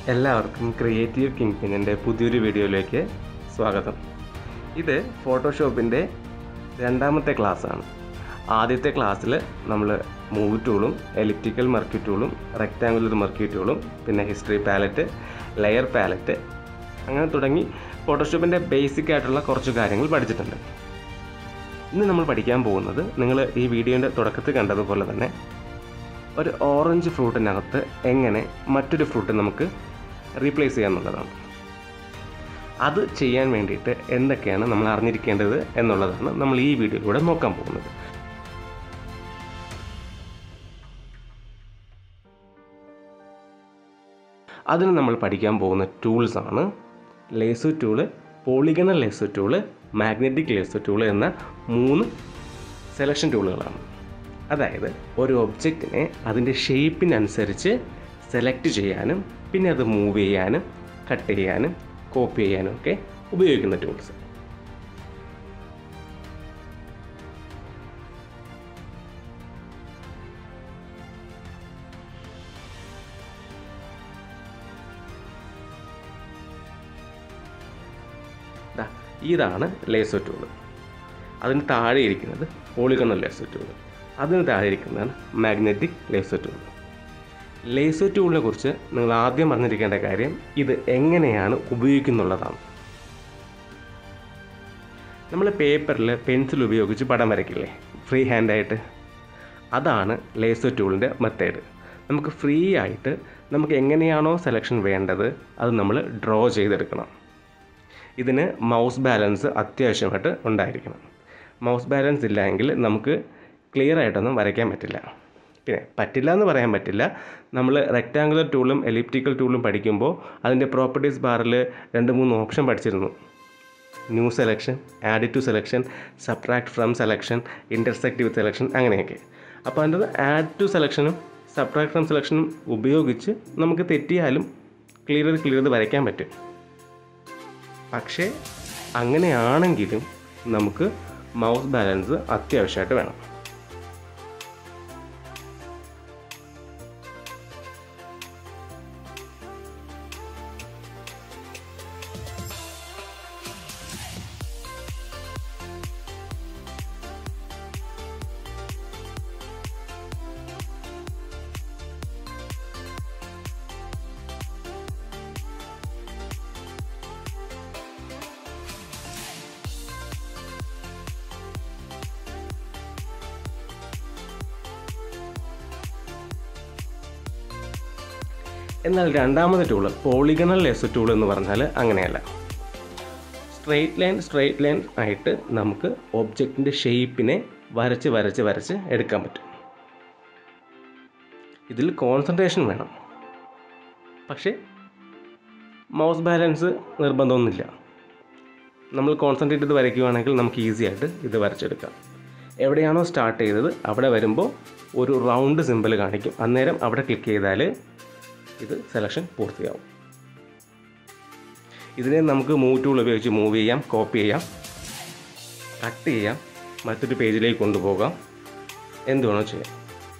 എല്ലാവർക്കും creative king പിന്നിൻ്റെ പുതിയൊരു വീഡിയോയിലേക്ക് സ്വാഗതം ഇത് ഫോട്ടോഷോപ്പിൻ്റെ രണ്ടാമത്തെ ക്ലാസ്സാണ് ആദ്യത്തെ ക്ലാസ്സിൽ നമ്മൾ മൂവ് ടൂളും എലിപ്റ്റിക്കൽ മർക്യൂ ടൂളും റെക്റ്റാങ്കുലർ മർക്യൂ ടൂളും പിന്നെ ഹിസ്റ്ററി പാലറ്റ് ലെയർ പാലറ്റ് അങ്ങനെ തുടങ്ങി ഫോട്ടോഷോപ്പിൻ്റെ ബേസിക് ആയിട്ടുള്ള കുറച്ച് കാര്യങ്ങൾ പഠിച്ചിട്ടുണ്ട് ഇന്ന് നമ്മൾ പഠിക്കാൻ പോകുന്നത് നിങ്ങൾ ഈ വീഡിയോൻ്റെ തുടക്കത്തിൽ കണ്ടതുപോലെ തന്നെ ഒരു ഓറഞ്ച് ഫ്രൂട്ടിനകത്ത് എങ്ങനെ മറ്റൊരു ഫ്രൂട്ട് നമുക്ക് റീപ്ലേസ് ചെയ്യാമെന്നുള്ളതാണ് അത് ചെയ്യാൻ വേണ്ടിയിട്ട് എന്തൊക്കെയാണ് നമ്മൾ അറിഞ്ഞിരിക്കേണ്ടത് എന്നുള്ളതാണ് നമ്മൾ ഈ വീഡിയോയിലൂടെ നോക്കാൻ പോകുന്നത് അതിന് നമ്മൾ പഠിക്കാൻ പോകുന്ന ടൂൾസാണ് lasso tool polygonal lasso tool magnetic lasso tool എന്ന മൂന്ന് സെലക്ഷൻ ടൂളുകളാണ് അതായത് ഒരു ഒബ്ജക്റ്റിനെ അതിൻ്റെ ഷേപ്പിനനുസരിച്ച് സെലക്ട് ചെയ്യാനും പിന്നെ അത് മൂവ് ചെയ്യാനും കട്ട് ചെയ്യാനും കോപ്പി ചെയ്യാനും ഒക്കെ ഉപയോഗിക്കുന്ന ടൂൾസ് ദാ, ഇതാണ് ലേസർ ടൂള് അതിന് താഴെ ഇരിക്കുന്നത് പോളിഗണൽ ലേസർ ടൂള് അതിന് താഴെ ഇരിക്കുന്നതാണ് മാഗ്നറ്റിക് ലേസർ ടൂൾ ലേസർ ടൂളിനെ കുറിച്ച് നിങ്ങൾ ആദ്യം അറിഞ്ഞിരിക്കേണ്ട കാര്യം ഇത് എങ്ങനെയാണ് ഉപയോഗിക്കുന്നുള്ളതാണ് നമ്മൾ പേപ്പറിൽ പെൻസിൽ ഉപയോഗിച്ച് പടം വരയ്ക്കില്ലേ ഫ്രീ ഹാൻഡായിട്ട് അതാണ് ലേസർ ടൂളിൻ്റെ മെത്തേഡ് നമുക്ക് ഫ്രീ ആയിട്ട് നമുക്ക് എങ്ങനെയാണോ സെലക്ഷൻ വേണ്ടത് അത് നമ്മൾ ഡ്രോ ചെയ്തെടുക്കണം ഇതിന് മൗസ് ബാലൻസ് അത്യാവശ്യമായിട്ട് ഉണ്ടായിരിക്കണം മൗസ് ബാലൻസ് ഇല്ലെങ്കിൽ നമുക്ക് ക്ലിയർ ആയിട്ടൊന്നും വരയ്ക്കാൻ പറ്റില്ല പിന്നെ പറ്റില്ല എന്ന് പറയാൻ പറ്റില്ല നമ്മൾ റെക്റ്റാങ്കുലർ ടൂളും എലിപ്റ്റിക്കൽ ടൂളും പഠിക്കുമ്പോൾ അതിൻ്റെ പ്രോപ്പർട്ടീസ് ബാറിൽ രണ്ട് മൂന്ന് ഓപ്ഷൻ പഠിച്ചിരുന്നു new selection add to selection subtract from selection intersect with selection അങ്ങനെയൊക്കെ അപ്പോൾ അതിൻ്റെ ആഡ് ടു സെലക്ഷനും സബ്ട്രാക്ട് ഫ്രം സെലക്ഷനും ഉപയോഗിച്ച് നമുക്ക് തെറ്റിയാലും ക്ലിയർ ചെയ്ത് ക്ലിയർ ചെയ്ത് വരയ്ക്കാൻ പറ്റും പക്ഷേ അങ്ങനെയാണെങ്കിലും നമുക്ക് മൗസ് ബാലൻസ് അത്യാവശ്യമായിട്ട് വേണം എന്നാൽ രണ്ടാമത്തെ ടൂള് പോളിഗണൽ ലെസ് ടൂൾ എന്ന് പറഞ്ഞാൽ അങ്ങനെയല്ല സ്ട്രെയിറ്റ് ലൈൻ സ്ട്രെയിറ്റ് ലൈൻ ആയിട്ട് നമുക്ക് ഒബ്ജക്റ്റിൻ്റെ ഷേപ്പിനെ വരച്ച് വരച്ച് വരച്ച് എടുക്കാൻ പറ്റും ഇതിൽ കോൺസെൻട്രേഷൻ വേണം പക്ഷേ മൗസ് ബാലൻസ് നിർബന്ധമൊന്നുമില്ല നമ്മൾ കോൺസെൻട്രേറ്റ് ചെയ്ത് വരയ്ക്കുകയാണെങ്കിൽ നമുക്ക് ഈസി ആയിട്ട് ഇത് വരച്ചെടുക്കാം എവിടെയാണോ സ്റ്റാർട്ട് ചെയ്തത് അവിടെ വരുമ്പോൾ ഒരു റൗണ്ട് സിമ്പിൾ കാണിക്കും അന്നേരം അവിടെ ക്ലിക്ക് ചെയ്താൽ ഇത് സെലക്ഷൻ പൂർത്തിയാവും ഇതിനെ നമുക്ക് മൂവ് ടൂൾ ഉപയോഗിച്ച് മൂവ് ചെയ്യാം കോപ്പി ചെയ്യാം കട്ട് ചെയ്യാം മറ്റൊരു പേജിലേക്ക് കൊണ്ടുപോകാം എന്ത് വേണോ ചെയ്യാം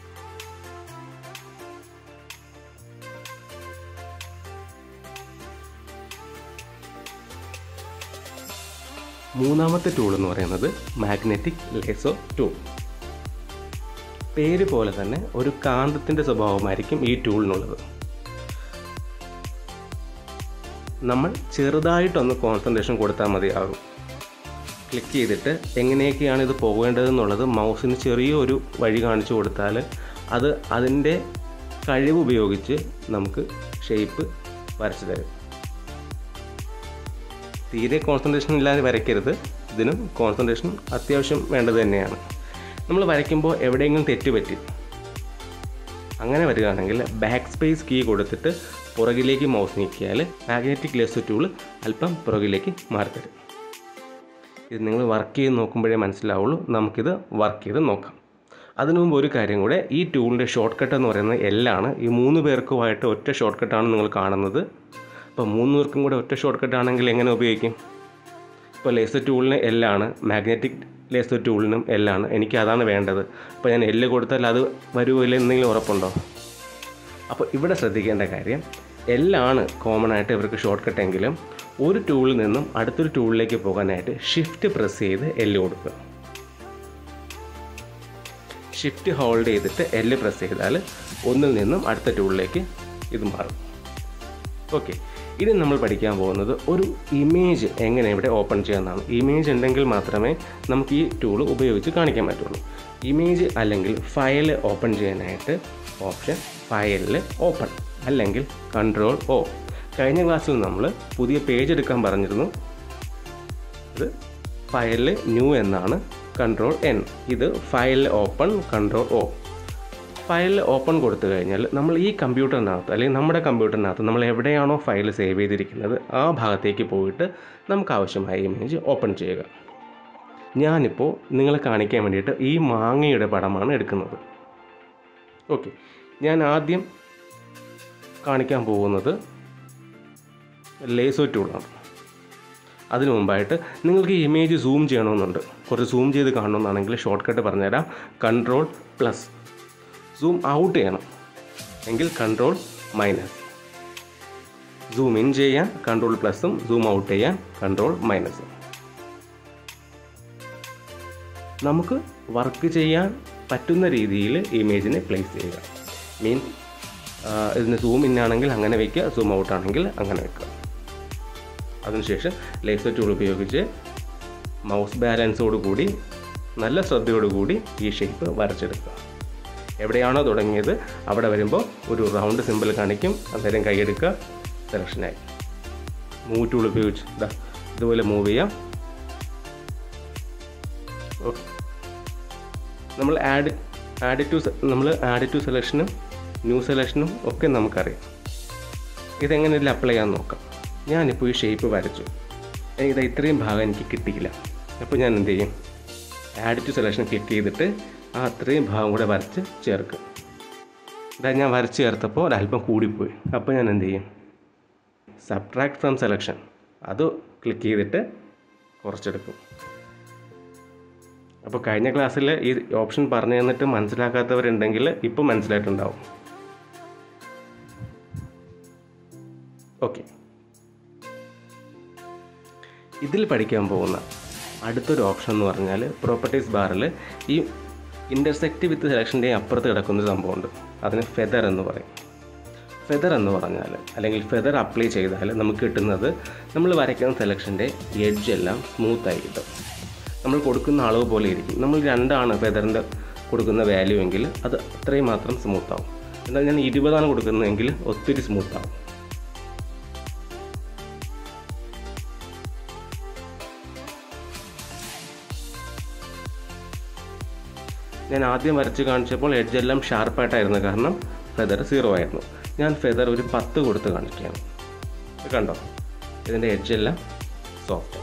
മൂന്നാമത്തെ ടൂൾ എന്ന് പറയുന്നത് മാഗ്നറ്റിക് ലേസോ ടൂൾ പേര് പോലെ തന്നെ ഒരു കാന്തത്തിൻ്റെ സ്വഭാവമായിരിക്കും ഈ ടൂളിനുള്ളത് നമ്മൾ ചെറുതായിട്ടൊന്ന് കോൺസെൻട്രേഷൻ കൊടുത്താൽ മതിയാകും ക്ലിക്ക് ചെയ്തിട്ട് എങ്ങനെയൊക്കെയാണ് ഇത് പോകേണ്ടതെന്നുള്ളത് മൗസിന് ചെറിയൊരു വഴി കാണിച്ചു കൊടുത്താൽ അത് അതിൻ്റെ കഴിവ് ഉപയോഗിച്ച് നമുക്ക് ഷേപ്പ് വരച്ചു തരും തീരെ കോൺസെൻട്രേഷൻ ഇല്ലാതെ വരയ്ക്കരുത് ഇതിനും കോൺസെൻട്രേഷൻ അത്യാവശ്യം വേണ്ടത് തന്നെയാണ് നമ്മൾ വരയ്ക്കുമ്പോൾ എവിടെയെങ്കിലും തെറ്റ് പറ്റി അങ്ങനെ വരികയാണെങ്കിൽ ബാക്ക് സ്പേസ് കീ കൊടുത്തിട്ട് പുറകിലേക്ക് മൗസ് നീക്കിയാൽ മാഗ്നറ്റിക് ലെസ് ടൂൾ അല്പം പുറകിലേക്ക് മാറിത്തരും ഇത് നിങ്ങൾ വർക്ക് ചെയ്ത് നോക്കുമ്പോഴേ മനസ്സിലാവുള്ളൂ നമുക്കിത് വർക്ക് ചെയ്ത് നോക്കാം അതിനു മുമ്പ് ഒരു കാര്യം കൂടെ ഈ ടൂളിൻ്റെ ഷോർട്ട് കട്ട് എന്ന് പറയുന്നത് എല്ലാണ് ഈ മൂന്ന് പേർക്കുമായിട്ട് ഒറ്റ ഷോർട്ട് കട്ടാണ് നിങ്ങൾ കാണുന്നത് അപ്പോൾ മൂന്ന് പേർക്കും കൂടെ ഒറ്റ ഷോർട്ട് കട്ട് ആണെങ്കിൽ എങ്ങനെ ഉപയോഗിക്കും ഇപ്പോൾ ലേസർ ടൂളിന് എല്ലാണ് മാഗ്നറ്റിക് ലേസർ ടൂളിനും എല്ലാണ് എനിക്ക് അതാണ് വേണ്ടത് അപ്പോൾ ഞാൻ എല്ല് കൊടുത്താൽ അത് വരുമോ ഇല്ല എന്തെങ്കിലും ഉറപ്പുണ്ടോ അപ്പോൾ ഇവിടെ ശ്രദ്ധിക്കേണ്ട കാര്യം എല്ലാണ് കോമൺ ആയിട്ട് ഇവർക്ക് ഷോർട്ട് കട്ട് എങ്കിലും ഒരു ടൂളിൽ നിന്നും അടുത്തൊരു ടൂളിലേക്ക് പോകാനായിട്ട് ഷിഫ്റ്റ് പ്രസ് ചെയ്ത് എല്ല് കൊടുക്കുക ഷിഫ്റ്റ് ഹോൾഡ് ചെയ്തിട്ട് എല്ല് പ്രസ് ചെയ്താൽ ഒന്നിൽ നിന്നും അടുത്ത ടൂളിലേക്ക് ഇത് മാറും ഓക്കെ ഇനി നമ്മൾ പഠിക്കാൻ പോകുന്നത് ഒരു ഇമേജ് എങ്ങനെ ഇവിടെ ഓപ്പൺ ചെയ്യാമെന്നാണ് ഇമേജ് ഉണ്ടെങ്കിൽ മാത്രമേ നമുക്ക് ഈ ടൂൾ ഉപയോഗിച്ച് കാണിക്കാൻ പറ്റുള്ളൂ ഇമേജ് അല്ലെങ്കിൽ ഫയൽ ഓപ്പൺ ചെയ്യാനായിട്ട് ഓപ്ഷൻ ഫയലിൽ ഓപ്പൺ അല്ലെങ്കിൽ കൺട്രോൾ ഓ കഴിഞ്ഞ ക്ലാസ്സിൽ നമ്മൾ പുതിയ പേജ് എടുക്കാൻ പറഞ്ഞിരുന്നു ഇത് ഫയലിൽ ന്യൂ എന്നാണ് കൺട്രോൾ എൻ ഇത് file open control O file open കൊടുത്തു കഴിഞ്ഞാൽ നമ്മൾ ഈ കമ്പ്യൂട്ടറിനകത്ത് അല്ലെങ്കിൽ നമ്മുടെ കമ്പ്യൂട്ടറിനകത്ത് നമ്മൾ എവിടെയാണോ ഫയൽ സേവ് ചെയ്തിരിക്കുന്നത് ആ ഭാഗത്തേക്ക് പോയിട്ട് നമുക്ക് ആവശ്യമായ ഇമേജ് ഓപ്പൺ ചെയ്യുക ഞാനിപ്പോൾ നിങ്ങളെ കാണിക്കാൻ വേണ്ടിയിട്ട് ഈ മാങ്ങയുടെ പടമാണ് എടുക്കുന്നത് ഓക്കെ ഞാൻ ആദ്യം കാണിക്കാൻ പോകുന്നത് ലേസോ ടൂളാണ് അതിനു മുമ്പായിട്ട് നിങ്ങൾക്ക് ഈ ഇമേജ് സൂം ചെയ്യണമെന്നുണ്ട് കുറച്ച് സൂം ചെയ്ത് കാണണമെന്നാണെങ്കിൽ ഷോർട്ട് കട്ട് പറഞ്ഞുതരാം കൺട്രോൾ പ്ലസ് സൂം ഔട്ട് ചെയ്യണം എങ്കിൽ കൺട്രോൾ മൈനസ് സൂം ഇൻ ചെയ്യാൻ കൺട്രോൾ പ്ലസും സൂം ഔട്ട് ചെയ്യാൻ കൺട്രോൾ മൈനസും നമുക്ക് വർക്ക് ചെയ്യാൻ പറ്റുന്ന രീതിയിൽ ഇമേജിനെ പ്ലേസ് ചെയ്യുക മീൻ ഇതിന് സൂം ഇൻ ആണെങ്കിൽ അങ്ങനെ വയ്ക്കുക സൂം ഔട്ട് ആണെങ്കിൽ അങ്ങനെ വെക്കുക അതിനുശേഷം ലേസർ ടൂൾ ഉപയോഗിച്ച് മൗസ് ബാലൻസോട് കൂടി നല്ല ശ്രദ്ധയോടുകൂടി ഈ ഷേപ്പ് വരച്ചെടുക്കുക എവിടെയാണോ തുടങ്ങിയത് അവിടെ വരുമ്പോൾ ഒരു റൗണ്ട് സിമ്പിൾ കാണിക്കും അന്നേരം കൈയെടുക്കുക സെലക്ഷനായി മൂവ് ടൂൾ ഉപയോഗിച്ച് ഇതാ ഇതുപോലെ മൂവ് ചെയ്യാം ഓക്കെ നമ്മൾ ആഡ് ആഡ് ടു നമ്മൾ ആഡ് ടു സെലക്ഷനും ന്യൂ സെലക്ഷനും ഒക്കെ നമുക്കറിയാം ഇതെങ്ങനെ ഇതിൽ അപ്ലൈ ചെയ്യാൻ നോക്കാം ഞാനിപ്പോൾ ഈ ഷേപ്പ് വരച്ചു എനിക്കിത് ഇത്രയും ഭാഗം എനിക്ക് കിട്ടിയില്ല അപ്പോൾ ഞാൻ എന്ത് ചെയ്യും ആഡ് ടു സെലക്ഷൻ ക്ലിക്ക് ചെയ്തിട്ട് ആ അത്രയും ഭാഗം കൂടെ വരച്ച് ചേർക്കും ഇതാ ഞാൻ വരച്ച് ചേർത്തപ്പോൾ ഒരല്പം കൂടിപ്പോയി അപ്പോൾ ഞാൻ എന്ത് ചെയ്യും സബ്ട്രാക്ട് ഫ്രം സെലക്ഷൻ അത് ക്ലിക്ക് ചെയ്തിട്ട് കുറച്ചെടുക്കും അപ്പോൾ കഴിഞ്ഞ ക്ലാസ്സിൽ ഈ ഓപ്ഷൻ പറഞ്ഞു തന്നിട്ട് മനസ്സിലാക്കാത്തവരുണ്ടെങ്കിൽ ഇപ്പോൾ മനസ്സിലായിട്ടുണ്ടാവും ഓക്കെ ഇതിൽ പഠിക്കാൻ പോകുന്ന അടുത്തൊരു ഓപ്ഷൻ എന്ന് പറഞ്ഞാൽ പ്രോപ്പർട്ടീസ് ബാറിൽ ഈ ഇൻ്റർസെക്റ്റ് വിത്ത് സെലക്ഷൻ്റെ അപ്പുറത്ത് കിടക്കുന്ന ഒരു സംഭവമുണ്ട് അതിന് ഫെദർ എന്ന് പറയും ഫെദർ എന്ന് പറഞ്ഞാൽ അല്ലെങ്കിൽ ഫെദർ അപ്ലൈ ചെയ്താൽ നമുക്ക് കിട്ടുന്നത് നമ്മൾ വരയ്ക്കുന്ന സെലക്ഷൻ്റെ എഡ്ജ് എല്ലാം സ്മൂത്തായി കിട്ടും നമ്മൾ കൊടുക്കുന്ന അളവ് പോലെ ഇരിക്കും നമ്മൾ രണ്ടാണ് ഫെദറിൻ്റെ കൊടുക്കുന്ന വാല്യൂ എങ്കിൽ അത് അത്രയും മാത്രം സ്മൂത്താവും എന്നാൽ ഞാൻ ഇരുപതാണ് കൊടുക്കുന്നതെങ്കിൽ ഒത്തിരി സ്മൂത്താവും ഞാൻ ആദ്യം വരച്ച് കാണിച്ചപ്പോൾ എഡ്ജ് എല്ലാം ഷാർപ്പായിട്ടായിരുന്നു കാരണം ഫെദർ സീറോ ആയിരുന്നു ഞാൻ ഫെദർ ഒരു പത്ത് കൊടുത്ത് കാണിക്കുകയാണ് ഇത് കണ്ടോ ഇതിൻ്റെ എഡ്ജ് എല്ലാം സോഫ്റ്റ്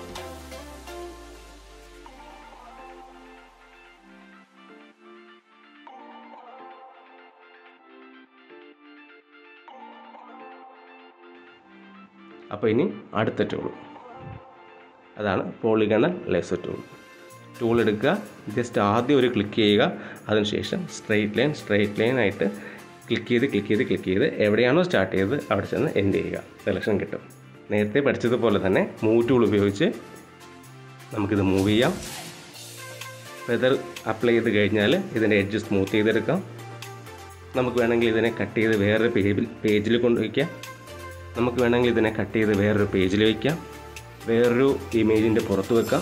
അപ്പോൾ ഇനി അടുത്ത ടൂൾ അതാണ് പോളിഗണൽ ലേസർ ടൂൾ ടൂൾ എടുക്കുക ജസ്റ്റ് ആദ്യം ഒരു ക്ലിക്ക് ചെയ്യുക അതിനുശേഷം സ്ട്രെയിറ്റ് ലൈൻ സ്ട്രെയിറ്റ് ലൈൻ ആയിട്ട് ക്ലിക്ക് ചെയ്ത് ക്ലിക്ക് ചെയ്ത് ക്ലിക്ക് ചെയ്ത് എവിടെയാണോ സ്റ്റാർട്ട് ചെയ്തത് അവിടെ ചെന്ന് എൻഡ് ചെയ്യുക സെലക്ഷൻ കിട്ടും നേരത്തെ പഠിച്ചതുപോലെ തന്നെ മൂവ് ടൂൾ ഉപയോഗിച്ച് നമുക്കിത് മൂവ് ചെയ്യാം ഫെദർ അപ്ലൈ ചെയ്ത് കഴിഞ്ഞാൽ ഇതിൻ്റെ എഡ്ജ് സ്മൂത്ത് ചെയ്തെടുക്കാം നമുക്ക് വേണമെങ്കിൽ ഇതിനെ കട്ട് ചെയ്ത് വേറൊരു പേജിൽ പേജിൽ കൊണ്ടുവയ്ക്കാം നമുക്ക് വേണമെങ്കിൽ ഇതിനെ കട്ട് ചെയ്ത് വേറൊരു പേജിൽ വയ്ക്കാം വേറൊരു ഇമേജിൻ്റെ പുറത്ത് വെക്കാം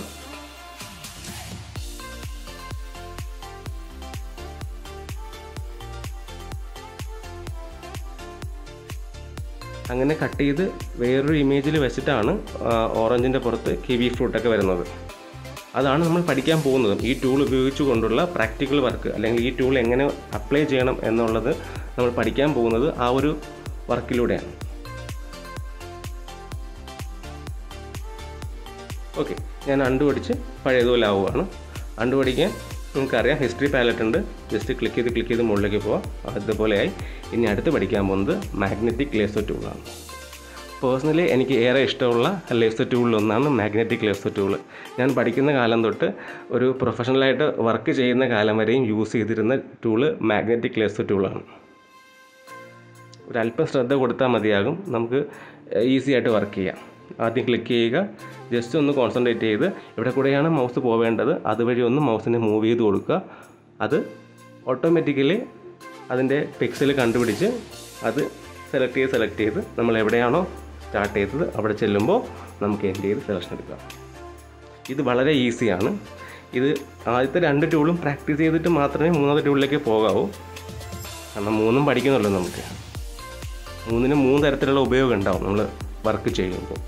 അങ്ങനെ കട്ട് ചെയ്ത് വേറൊരു ഇമേജിൽ വെച്ചിട്ടാണ് ഓറഞ്ചിൻ്റെ പുറത്ത് കിവി ഫ്രൂട്ടൊക്കെ വരുന്നത് അതാണ് നമ്മൾ പഠിക്കാൻ പോകുന്നത് ഈ ടൂൾ ഉപയോഗിച്ചു കൊണ്ടുള്ള പ്രാക്ടിക്കൽ വർക്ക് അല്ലെങ്കിൽ ഈ ടൂൾ എങ്ങനെ അപ്ലൈ ചെയ്യണം എന്നുള്ളത് നമ്മൾ പഠിക്കാൻ പോകുന്നത് ആ ഒരു വർക്കിലൂടെയാണ് ഓക്കെ ഞാൻ അണ്ടു പഠിച്ച് പഴയതുപോലെ ആവുകയാണ് അണ്ടു പഠിക്കാൻ നിങ്ങൾക്കറിയാം ഹിസ്റ്ററി പാലറ്റ് ഉണ്ട് ജസ്റ്റ് ക്ലിക്ക് ചെയ്ത് ക്ലിക്ക് ചെയ്ത് മുകളിലേക്ക് പോവാം അതുപോലെയായി ഇനി അടുത്ത് പഠിക്കാൻ പോകുന്നത് മാഗ്നറ്റിക് ലേസർ ടൂളാണ് പേഴ്സണലി എനിക്ക് ഏറെ ഇഷ്ടമുള്ള ലേസർ ടൂളിലൊന്നാണ് മാഗ്നറ്റിക് ലേസർ ടൂൾ ഞാൻ പഠിക്കുന്ന കാലം തൊട്ട് ഒരു പ്രൊഫഷണലായിട്ട് വർക്ക് ചെയ്യുന്ന കാലം വരെയും യൂസ് ചെയ്തിരുന്ന ടൂള് മാഗ്നറ്റിക് ലേസർ ടൂളാണ് ഒരു അല്പം ശ്രദ്ധ കൊടുത്താൽ മതിയാകും നമുക്ക് ഈസി ആയിട്ട് വർക്ക് ചെയ്യാം ആദ്യം ക്ലിക്ക് ചെയ്യുക ജസ്റ്റ് ഒന്ന് കോൺസെൻട്രേറ്റ് ചെയ്ത് ഇവിടെ കൂടെയാണ് മൗസ് പോവേണ്ടത് അതുവഴി ഒന്ന് മൗസിനെ മൂവ് ചെയ്ത് കൊടുക്കുക അത് ഓട്ടോമാറ്റിക്കലി അതിൻ്റെ പിക്സൽ കണ്ടുപിടിച്ച് അത് സെലക്ട് ചെയ്ത് സെലക്ട് ചെയ്ത് നമ്മൾ എവിടെയാണോ സ്റ്റാർട്ട് ചെയ്തത് അവിടെ ചെല്ലുമ്പോൾ നമുക്ക് എൻഡ് ചെയ്ത് സെലക്ഷൻ എടുക്കാം ഇത് വളരെ ഈസിയാണ് ഇത് ആദ്യത്തെ രണ്ട് ടൂളും പ്രാക്ടീസ് ചെയ്തിട്ട് മാത്രമേ മൂന്നാമത്തെ ടൂളിലേക്ക് പോകാവൂ കാരണം മൂന്നും പഠിക്കുന്നുള്ളൂ നമുക്ക് മൂന്നിന് മൂന്ന് തരത്തിലുള്ള ഉപയോഗം ഉണ്ടാവും നമ്മൾ വർക്ക് ചെയ്യുമ്പോൾ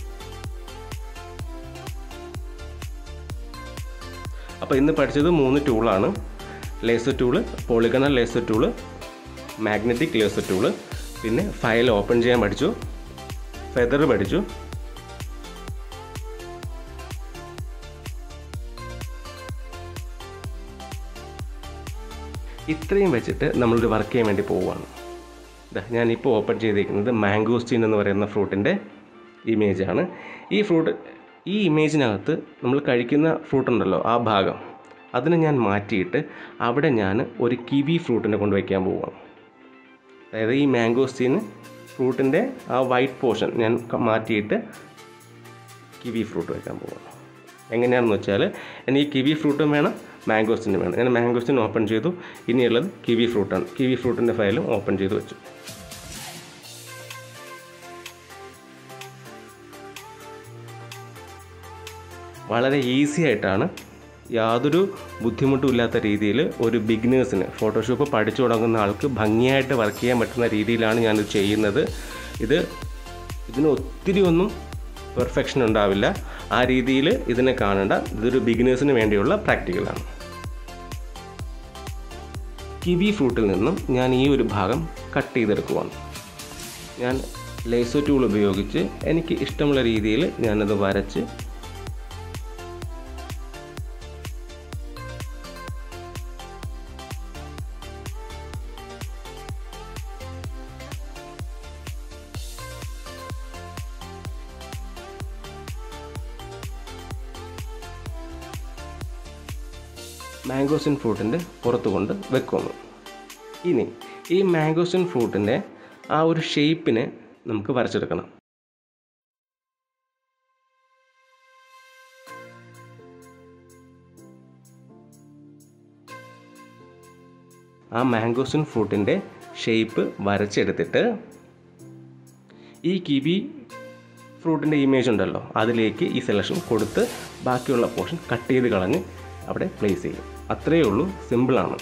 അപ്പോൾ ഇന്ന് പഠിച്ചത് മൂന്ന് ടൂളാണ് lasso tool polygonal lasso tool magnetic lasso tool പിന്നെ ഫയൽ ഓപ്പൺ ചെയ്യാൻ പഠിച്ചു ഫെദർ പഠിച്ചു ഇത്രയും വെച്ചിട്ട് നമ്മളൊരു വർക്ക് ചെയ്യാൻ വേണ്ടി പോവുകയാണ് ഇതാ ഞാനിപ്പോൾ ഓപ്പൺ ചെയ്തിരിക്കുന്നത് മാംഗോസ്റ്റീൻ എന്ന് പറയുന്ന ഫ്രൂട്ടിൻ്റെ ഇമേജാണ് ഈ ഫ്രൂട്ട് ഈ ഇമേജിനകത്ത് നമ്മൾ കഴിക്കുന്ന ഫ്രൂട്ട് ഉണ്ടല്ലോ ആ ഭാഗം അതിനെ ഞാൻ മാറ്റിയിട്ട് അവിടെ ഞാൻ ഒരു കിവി ഫ്രൂട്ടിനെ കൊണ്ട് വയ്ക്കാൻ പോവുകയാണ് അതായത് ഈ മാംഗോസ്റ്റീന് ഫ്രൂട്ടിൻ്റെ ആ വൈറ്റ് പോർഷൻ ഞാൻ ക- മാറ്റിയിട്ട് കിവി ഫ്രൂട്ട് വയ്ക്കാൻ പോവുകയാണ് എങ്ങനെയാണെന്ന് വെച്ചാൽ എനിക്ക് കിവി ഫ്രൂട്ടും വേണം മാംഗോസ്റ്റിനും വേണം ഞാൻ മാംഗോസ്റ്റിൻ ഓപ്പൺ ചെയ്തു ഇനിയുള്ളത് കിവി ഫ്രൂട്ടാണ് കിവി ഫ്രൂട്ടിൻ്റെ ഫയലും ഓപ്പൺ ചെയ്ത് വെച്ചു വളരെ ഈസി ആയിട്ടാണ് യാതൊരു ബുദ്ധിമുട്ടും ഇല്ലാത്ത രീതിയിൽ ഒരു ബിഗിനേഴ്സിന് ഫോട്ടോഷോപ്പ് പഠിച്ചു തുടങ്ങുന്ന ആൾക്ക് ഭംഗിയായിട്ട് വർക്ക് ചെയ്യാൻ പറ്റുന്ന രീതിയിലാണ് ഞാനിത് ചെയ്യുന്നത് ഇത് ഇതിന് ഒത്തിരി ഒന്നും പെർഫെക്ഷൻ ഉണ്ടാവില്ല ആ രീതിയിൽ ഇതിനെ കാണേണ്ട ഇതൊരു ബിഗിനേഴ്സിന് വേണ്ടിയുള്ള പ്രാക്ടിക്കലാണ് കിവി ഫ്രൂട്ടിൽ നിന്നും ഞാൻ ഈ ഒരു ഭാഗം കട്ട് ചെയ്തെടുക്കുവാണ് ഞാൻ ലേസോ ടൂൾ ഉപയോഗിച്ച് എനിക്ക് ഇഷ്ടമുള്ള രീതിയിൽ ഞാനത് വരച്ച് മാംഗോസിൻ ഫ്രൂട്ടിൻ്റെ പുറത്ത് കൊണ്ട് വെക്കുന്നു ഇനി ഈ മാംഗോസിൻ ഫ്രൂട്ടിൻ്റെ ആ ഒരു ഷേപ്പിനെ നമുക്ക് വരച്ചെടുക്കണം ആ മാംഗോസിൻ ഫ്രൂട്ടിൻ്റെ ഷേപ്പ് വരച്ചെടുത്തിട്ട് ഈ കിവി ഫ്രൂട്ടിൻ്റെ ഇമേജ് ഉണ്ടല്ലോ അതിലേക്ക് ഈ സെലക്ഷൻ കൊടുത്ത് ബാക്കിയുള്ള പോർഷൻ കട്ട് ചെയ്ത് കളഞ്ഞ് അവിടെ പ്ലേസ് ചെയ്യും അത്രയേ ഉള്ളൂ സിമ്പിളാണ്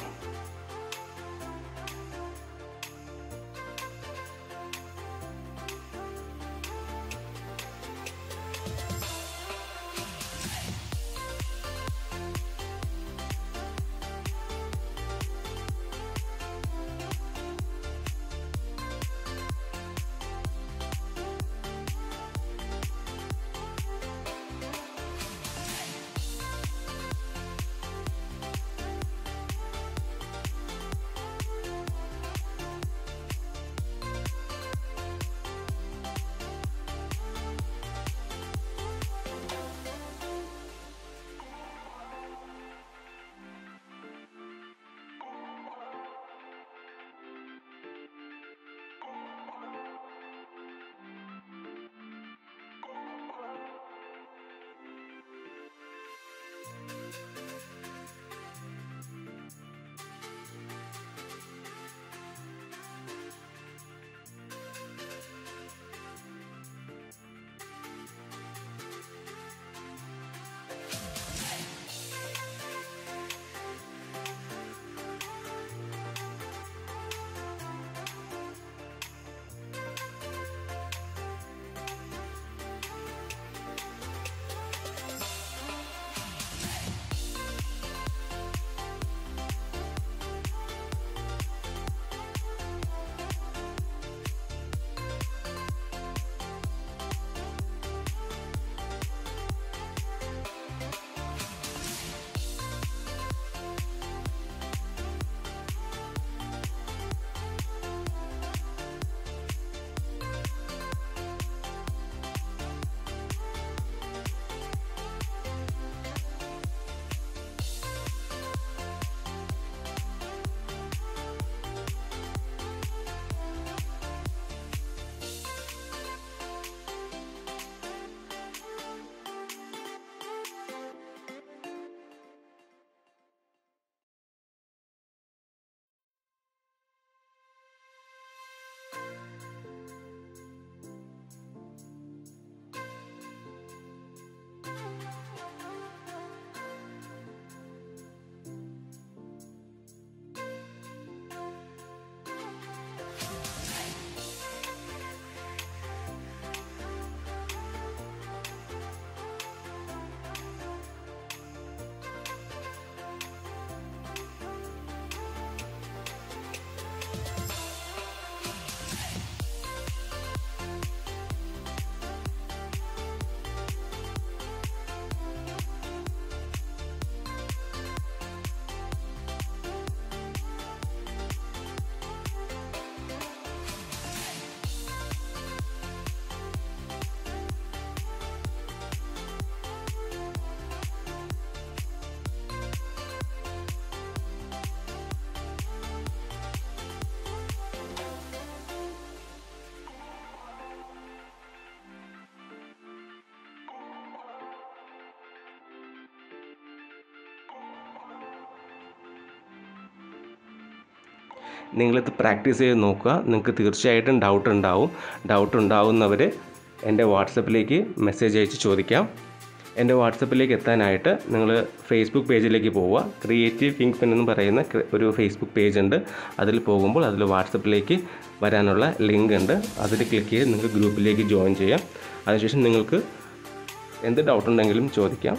നിങ്ങളിത് പ്രാക്ടീസ് ചെയ്ത് നോക്കുക നിങ്ങൾക്ക് തീർച്ചയായിട്ടും ഡൗട്ട് ഉണ്ടാവും ഡൗട്ട് ഉണ്ടാവുന്നവർ എൻ്റെ വാട്സപ്പിലേക്ക് മെസ്സേജ് അയച്ച് ചോദിക്കാം എൻ്റെ വാട്സപ്പിലേക്ക് എത്താനായിട്ട് നിങ്ങൾ ഫേസ്ബുക്ക് പേജിലേക്ക് പോവുക ക്രിയേറ്റീവ് കിങ് പെൻ എന്ന് പറയുന്ന ക്ര- ഒരു ഫേസ്ബുക്ക് പേജ് ഉണ്ട് അതിൽ പോകുമ്പോൾ അതിൽ വാട്സപ്പിലേക്ക് വരാനുള്ള ലിങ്ക് ഉണ്ട് അതിൽ ക്ലിക്ക് ചെയ്ത് നിങ്ങൾക്ക് ഗ്രൂപ്പിലേക്ക് ജോയിൻ ചെയ്യാം അതിനുശേഷം നിങ്ങൾക്ക് എന്ത് ഡൗട്ട് ഉണ്ടെങ്കിലും ചോദിക്കാം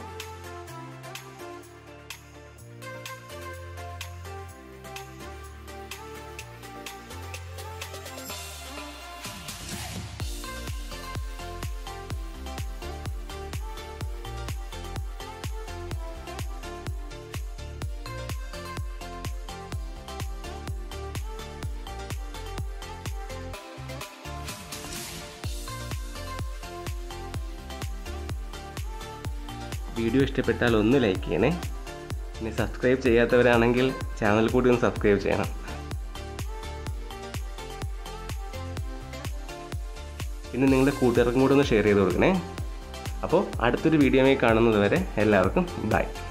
വീഡിയോ ഇഷ്ടപ്പെട്ടാൽ ഒന്ന് ലൈക്ക് ചെയ്യണേ പിന്നെ സബ്സ്ക്രൈബ് ചെയ്യാത്തവരാണെങ്കിൽ ചാനൽ കൂടി ഒന്ന് സബ്സ്ക്രൈബ് ചെയ്യണം പിന്നെ നിങ്ങളുടെ കൂട്ടുകാർക്കും കൂടെ ഒന്ന് ഷെയർ ചെയ്ത് കൊടുക്കണേ അപ്പോൾ അടുത്തൊരു വീഡിയോയിൽ കാണുന്നത് വരെ എല്ലാവർക്കും ബൈ